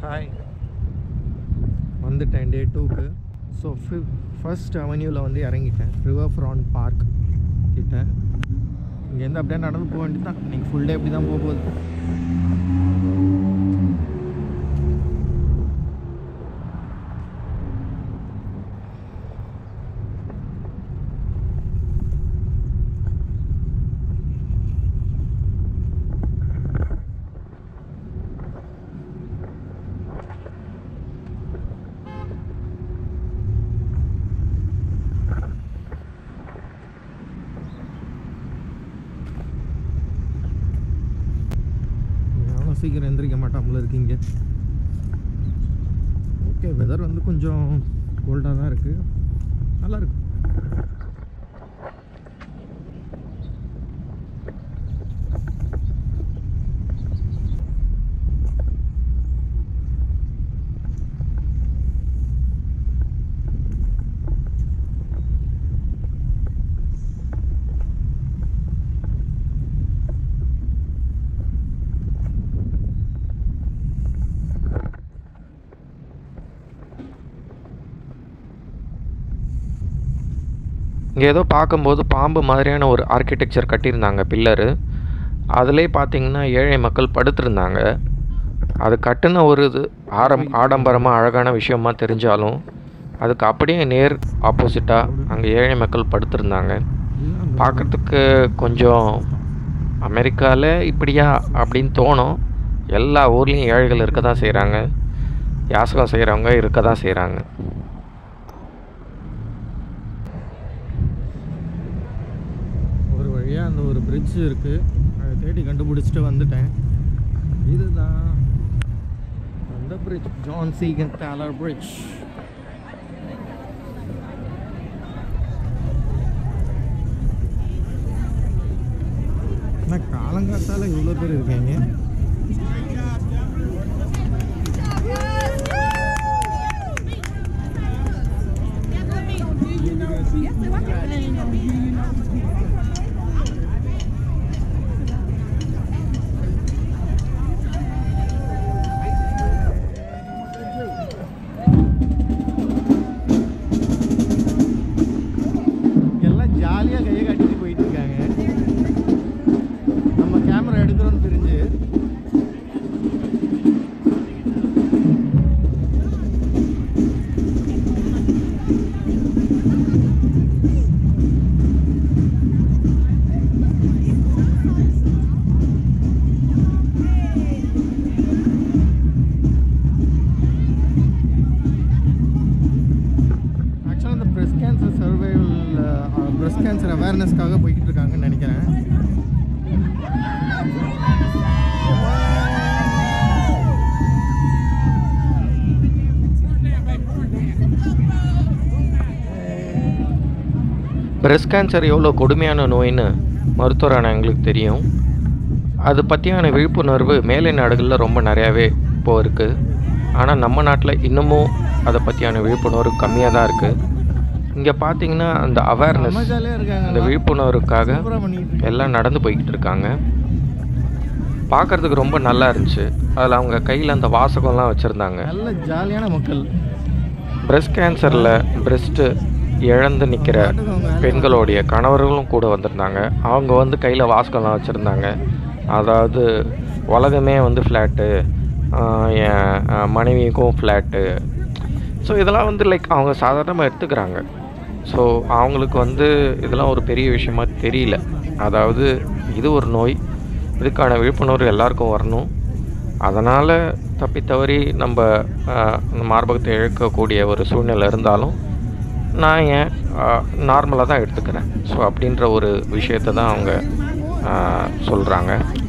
Hi வந்துட்டேன் டே டூக்கு so ஃபி ஃபர்ஸ்ட் அவென்யூவில் வந்து இறங்கிட்டேன் ரிவர் ஃப்ரான் பார்க் கிட்ட இங்கேருந்து அப்படியே நடந்து போக வேண்டியது தான் இன்றைக்கி ஃபுல் டே அப்படி தான் போக போகுது எவனும் சீக்கிரம் எந்திரிக்க மாட்டாமல இருக்கீங்க ஓகே வெதர் வந்து கொஞ்சம் கோல்டாக தான் இருக்குது நல்லா இருக்கு இங்கே ஏதோ பார்க்கும்போது பாம்பு மாதிரியான ஒரு ஆர்கிடெக்சர் கட்டியிருந்தாங்க பில்லரு அதிலே பார்த்தீங்கன்னா ஏழை மக்கள் படுத்திருந்தாங்க அது கட்டின ஒரு இது ஆரம் ஆடம்பரமாக அழகான விஷயமா தெரிஞ்சாலும் அதுக்கு அப்படியே நேர் ஆப்போசிட்டாக அங்கே ஏழை மக்கள் படுத்திருந்தாங்க பார்க்குறதுக்கு கொஞ்சம் அமெரிக்காவில் இப்படியா அப்படின்னு தோணும் எல்லா ஊர்லேயும் ஏழைகள் இருக்க தான் செய்கிறாங்க யாசகம் செய்கிறவங்க இருக்க தான் செய்கிறாங்க ஒரு வழியாக அந்த ஒரு பிரிட்ஜ் இருக்குது அதை தேடி கண்டுபிடிச்சிட்டு வந்துட்டேன் இதுதான் அந்த bridge John Seigenthaler bridge ஆனால் காலங்காத்தால் இவ்வளோ பேர் இருக்கீங்க எல்லாம் ஜாலியாக கையை காட்டிட்டு போயிட்டு இருக்காங்க நம்ம கேமரா எடுக்கிறோன்னு தெரிஞ்சு ஆக்சுவலாக இந்த breast cancer survival breast cancer அவேர்னஸ்க்காக போய்கிட்டு இருக்காங்கன்னு நினைக்கிறேன் பிரஸ்ட் கேன்சர் எவ்வளோ கொடுமையான நோயின்னு மருத்துவரான எங்களுக்கு தெரியும் அது பற்றியான விழிப்புணர்வு மேலை நாடுகளில் ரொம்ப நிறையாவே இப்போ இருக்குது ஆனால் நம்ம நாட்டில் இன்னமும் அதை பற்றியான விழிப்புணர்வு கம்மியாக தான் இருக்குது இங்கே பார்த்தீங்கன்னா அந்த அவேர்னஸ் செம்ம ஜாலியாக இருக்காங்க அந்த விழிப்புணர்வுக்காக சூப்பராக பண்ணிட்டு இருக்காங்க. எல்லாம் நடந்து போய்கிட்டு இருக்காங்க பார்க்குறதுக்கு ரொம்ப நல்லா இருந்துச்சு அதில் அவங்க கையில் அந்த வாசகம்லாம் வச்சுருந்தாங்க நல்ல ஜாலியான மக்கள் பிரஸ்ட் கேன்சரில் பிரஸ்ட்டு இழந்து நிற்கிற பெண்களுடைய கணவர்களும் கூட வந்திருந்தாங்க அவங்க வந்து கையில் வாசகம்லாம் வச்சுருந்தாங்க அதாவது உலகமே வந்து ஃப்ளாட்டு என் அஹ், மனைவிக்கும் ஃப்ளாட்டு ஸோ இதெல்லாம் வந்து லைக் அவங்க சாதாரணமாக எடுத்துக்கிறாங்க ஸோ அவங்களுக்கு வந்து இதெல்லாம் ஒரு பெரிய விஷயமா தெரியல அதாவது இது ஒரு நோய் இதுக்கான விழிப்புணர்வு எல்லாருக்கும் வரணும் அதனால் தப்பி தவறி நம்ம ஆஹ், மார்பகத்தை இழக்கக்கூடிய ஒரு சூழ்நிலை இருந்தாலும் நான் ஏன் நார்மலாக தான் எடுத்துக்கிறேன் ஸோ அப்படின்ற ஒரு விஷயத்தை தான் அவங்க சொல்கிறாங்க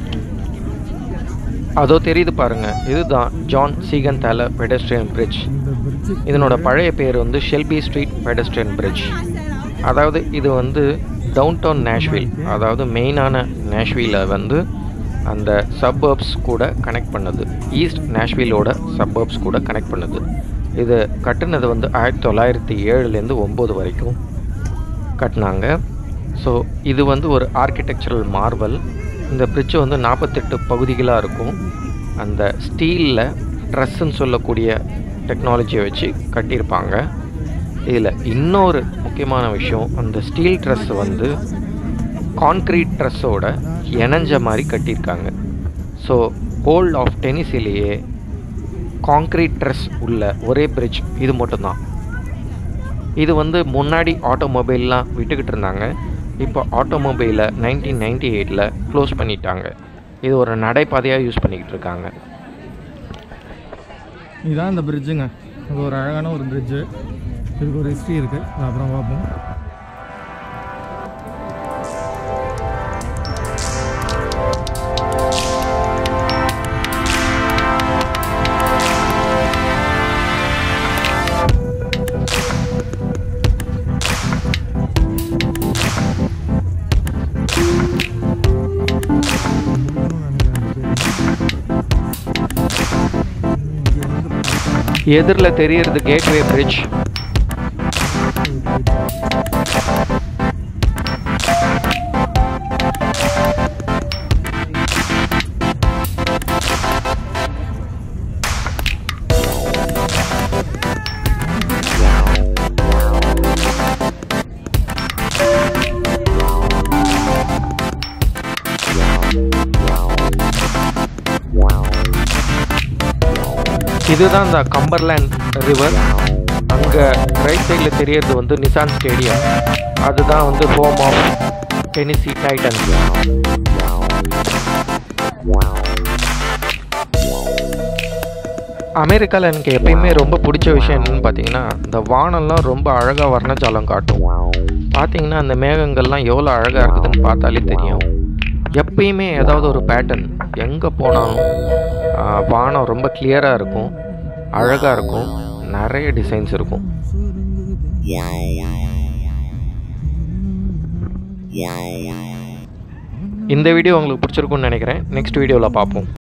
அதோ தெரியுது பாருங்க இதுதான் John Seigenthaler pedestrian bridge இந்த பிரிட்ஜு இதனோட பழைய பேர் வந்து ஷெல்பி ஸ்ட்ரீட் பெடஸ்ட்ரியன் பிரிட்ஜ் அதாவது இது வந்து டவுன் டவுன் நேஷ்வில் அதாவது மெயினான நேஷ்வில வந்து அந்த சப்பர்ப்ஸ் கூட கனெக்ட் பண்ணுது ஈஸ்ட் நேஷ்விலோட சப்பர்ப்ஸ் கூட கனெக்ட் பண்ணுது இது கட்டுனது வந்து ஆயிரத்தி தொள்ளாயிரத்தி ஏழுலேருந்து ஒம்பது வரைக்கும் கட்டினாங்க ஸோ இது வந்து ஒரு ஆர்கிடெக்சரல் மார்வல் இந்த பிரிட்ஜ் வந்து நாற்பத்தெட்டு பகுதிகளாக இருக்கும் அந்த ஸ்டீலில் ட்ரெஸ்ஸுன்னு சொல்லக்கூடிய டெக்னாலஜியை வச்சு கட்டியிருப்பாங்க இதில் இன்னொரு முக்கியமான விஷயம் அந்த ஸ்டீல் ட்ரெஸ் வந்து கான்க்ரீட் ட்ரெஸ்ஸோட இணைஞ்ச மாதிரி கட்டியிருக்காங்க ஸோ ஓல்ட் ஆஃப் டெனிசிலேயே கான்க்ரீட் ட்ரெஸ் உள்ள ஒரே பிரிட்ஜ் இது மட்டும்தான் இது வந்து முன்னாடி ஆட்டோமொபைல்லாம் விட்டுக்கிட்டு இருந்தாங்க இப்போ ஆட்டோமொபைலை நைன்டீன் நைன்டி எயிட்டில் க்ளோஸ் பண்ணிட்டாங்க இது ஒரு நடைபாதையாக யூஸ் பண்ணிக்கிட்டு இருக்காங்க இதுதான் இந்த பிரிட்ஜுங்க இது ஒரு அழகான ஒரு பிரிட்ஜு இதுக்கு ஒரு ஹிஸ்ட்ரி இருக்குது அப்புறம் பார்ப்போம் எதிரில் தெரியறது கேட்வே பிரிட்ஜ் இதுதான் இந்த கம்பர்லேண்ட் ரிவர் அங்கே ரைட் சைடில் தெரியறது வந்து நிசான் ஸ்டேடியம் அதுதான் வந்து ஹோம் ஆஃப் டெனிசி டைட்டன்ஸ் அமெரிக்காவில் எனக்கு எப்பயுமே ரொம்ப பிடிச்ச விஷயம் என்னன்னு பார்த்தீங்கன்னா இந்த வானம்லாம் ரொம்ப அழகாக வர்ணஜாலம் காட்டும் பார்த்தீங்கன்னா அந்த மேகங்கள்லாம் எவ்வளோ அழகாக இருக்குதுன்னு பார்த்தாலே தெரியும் எப்பயுமே ஏதாவது ஒரு பேட்டர்ன் எங்கே போனாலும் ஆ, வானம் ரொம்ப கிளியராக இருக்கும் அழகாக இருக்கும் நிறைய டிசைன்ஸ் இருக்கும் இந்த வீடியோ உங்களுக்கு பிடிச்சிருக்கும்னு நினைக்கிறேன் நெக்ஸ்ட் வீடியோவில் பார்ப்போம்